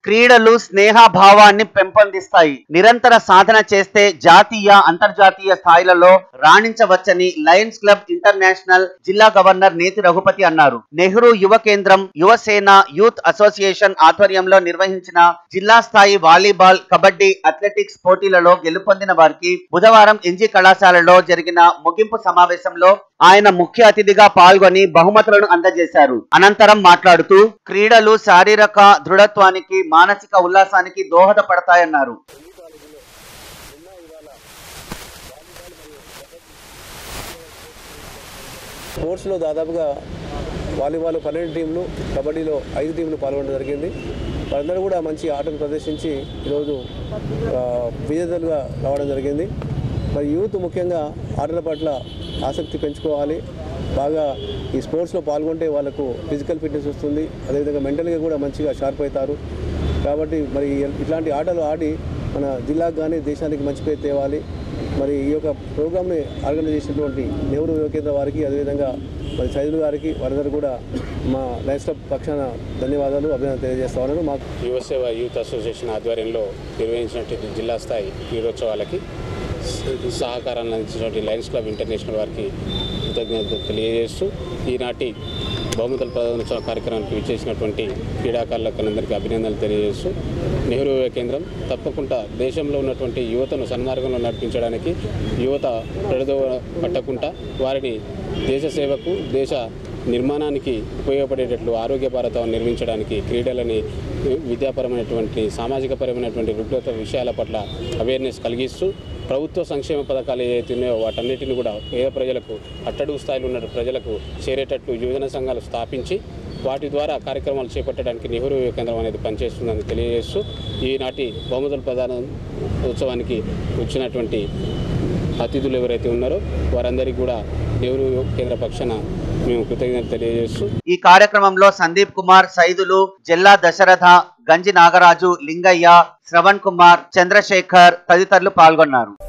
క్రీడలు స్నేహభావాన్ని పెంపొందిస్తాయి నిరంతర సాధన చేస్తే జాతీయ అంతర్జాతీయ స్థాయిలలో రాణించవచ్చని లయన్స్ క్లబ్ ఇంటర్నేషనల్ జిల్లా గవర్నర్ నేతి రఘుపతి అన్నారు నెహ్రూ యువ కేంద్రం యువసేన యూత్ అసోసియేషన్ ఆధ్వర్యంలో నిర్వహించిన జిల్లా స్థాయి వాలీబాల్ కబడ్డీ అథ్లెటిక్స్ పోటీలలో గెలుపొందిన వారికి బుధవారం ఎన్జీ కళాశాలలో జరిగిన ముగింపు సమావేశంలో ఆయన ముఖ్య అతిథిగా పాల్గొని బహుమతులను అందజేశారు అనంతరం మాట్లాడుతూ క్రీడలు శారీరక దృఢత్వానికి మానసిక ఉల్లాసానికి దోహదపడతాయన్నారు స్పోర్ట్స్లో దాదాపుగా వాలీబాల్ పన్నెండు టీంలు కబడ్డీలో ఐదు టీంలు పాల్గొనడం జరిగింది వారందరూ కూడా మంచి ఆటను ప్రదర్శించి ఈరోజు ఆ, విజేతలుగా రావడం జరిగింది మరి యూత్ ముఖ్యంగా ఆటల పట్ల ఆసక్తి పెంచుకోవాలి బాగా ఈ స్పోర్ట్స్లో పాల్గొంటే వాళ్ళకు ఫిజికల్ ఫిట్నెస్ వస్తుంది అదేవిధంగా మెంటల్గా కూడా మంచిగా షార్ప్ అవుతారు కాబట్టి మరి ఇట్లాంటి ఆటలు ఆడి మన జిల్లాకు కానీ దేశానికి మంచి పేరు తేవాలి మరి ఈ యొక్క ప్రోగ్రామ్ని ఆర్గనైజ్ చేసినటువంటి నెహ్రూ యువ కేంద్ర వారికి అదేవిధంగా మరి సైదులు గారికి వారందరూ కూడా మా లైన్స్ క్లబ్ పక్షాన ధన్యవాదాలు అభినందన తెలియజేస్తా ఉన్నాను మాకు యువసేవ యూత్ అసోసియేషన్ ఆధ్వర్యంలో నిర్వహించినటువంటి జిల్లా స్థాయి క్రీడోత్సవాలకి సహకారాన్ని అందించినటువంటి లయన్స్ క్లబ్ ఇంటర్నేషనల్ వారికి కృతజ్ఞతలు తెలియజేస్తూ ఈనాటి బహుమతుల ప్రధానోత్సవ కార్యక్రమానికి విచ్చేసినటువంటి క్రీడాకారులకు అందరికీ అభినందనలు తెలియజేస్తూ నెహ్రూ యువ కేంద్రం తప్పకుండా దేశంలో ఉన్నటువంటి యువతను సన్మార్గంలో నడిపించడానికి యువత పెడదో పట్టకుండా వారిని దేశ సేవకు దేశ నిర్మాణానికి ఉపయోగపడేటట్లు ఆరోగ్య భారతం నిర్మించడానికి క్రీడలని విద్యాపరమైనటువంటి సామాజికపరమైనటువంటి రుగ్మత విషయాల పట్ల అవేర్నెస్ కలిగిస్తూ ప్రభుత్వ సంక్షేమ పథకాలు ఏవైతే ఉన్నాయో వాటన్నిటిని కూడా పేద ప్రజలకు అట్టడుగు స్థాయిలో ఉన్న ప్రజలకు చేరేటట్లు యువజన సంఘాలు స్థాపించి వాటి ద్వారా కార్యక్రమాలు చేపట్టడానికి నెహ్రూ యువ కేంద్రం అనేది పనిచేస్తుందని తెలియజేస్తూ ఈనాటి బహుమతుల ప్రధాన ఉత్సవానికి వచ్చినటువంటి అతిథులు ఎవరైతే ఉన్నారో వారందరికీ కూడా నెహ్రూ యువ కేంద్ర పక్షాన మేము కృతజ్ఞతలు తెలియజేస్తూ ఈ కార్యక్రమంలో సందీప్ కుమార్ సైదులు జిల్లా దశరథ గంజి నాగరాజు లింగయ్య శ్రవణ్ కుమార్ చంద్రశేఖర్ తదితరులు పాల్గొన్నారు